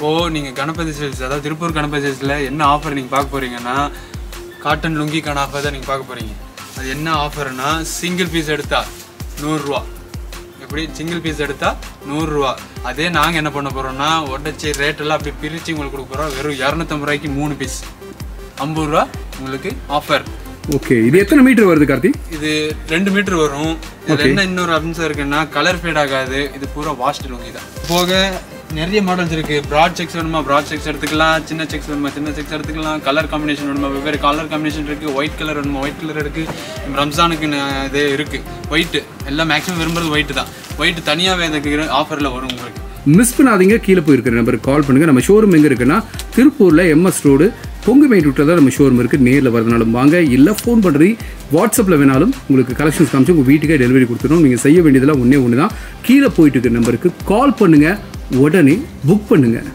இப்போது நீங்கள் கணபதி சேல்ஸ் அதாவது திருப்பூர் கணபதி சேல்ஸில் என்ன ஆஃபர் நீங்கள் பார்க்க போகிறீங்கன்னா காட்டன் லுங்கிக்கான ஆஃபர் தான் நீங்கள் பார்க்க போகிறீங்க அது என்ன ஆஃபர்னா சிங்கிள் பீஸ் எடுத்தா நூறுரூவா எப்படி சிங்கிள் பீஸ் எடுத்தா நூறுரூவா அதே நாங்கள் என்ன பண்ண போகிறோம்னா உடச்சி ரேட்டெல்லாம் அப்படி பிரித்து உங்களுக்கு கொடுக்க போகிறோம் வெறும் இரநூத்தம்பது ரூபாய்க்கு மூணு பீஸ் ஐம்பது ரூபா உங்களுக்கு ஆஃபர் ஓகே இது எத்தனை மீட்டர் வருது கார்த்தி இது ரெண்டு மீட்டர் வரும் இதுல என்ன இன்னொரு அம்சம் இருக்குன்னா கலர் ஃபேட் ஆகாது இது பூரா வாஷ்ட் லுங்கி தான் போக நிறைய மாடல்ஸ் இருக்கு பிராட் செக்ஸ் வேணுமா பிராட் செக்ஸ் எடுத்துக்கலாம் சின்ன செக்ஸ் வேணுமா சின்ன செக்ஸ் எடுத்துக்கலாம் கலர் காம்பினேஷன் வேணுமா வெவ்வேறு கலர் காம்பினேஷன் இருக்கு ஒயிட் கலர் வேணுமா ஒயிட் கலர் இருக்கு ரம்ஜானுக்கு ந- இது இருக்கு ஒயிட் எல்லாம் மேக்ஸிமம் விரும்புறது ஒயிட் தான் ஒயிட் தனியாகவே இதுக்கு ஆஃபரில் வரும் உங்களுக்கு மிஸ் பண்ணாதீங்க கீழே போயிருக்கிற நம்பருக்கு கால் பண்ணுங்க நம்ம ஷோரூம் எங்க இருக்குன்னா திருப்பூர்ல எம்எஸ் ரோடு பொங்குமேட் ரூட்டில் தான் நம்ம ஷோரூம் இருக்கு நேரில் வரதுனாலும் வாங்க இல்லை ஃபோன் பண்ணுறி வாட்ஸ்அப்பில் வேணாலும் உங்களுக்கு கலெக்ஷன்ஸ் காமிச்சு உங்கள் வீட்டுக்கே டெலிவரி கொடுத்துரும் நீங்கள் செய்ய வேண்டியதெல்லாம் ஒன்றே ஒன்று தான் கீழே போயிட்டு இருக்கிற நம்பருக்கு கால் பண்ணுங்க உடனே புக் பண்ணுங்க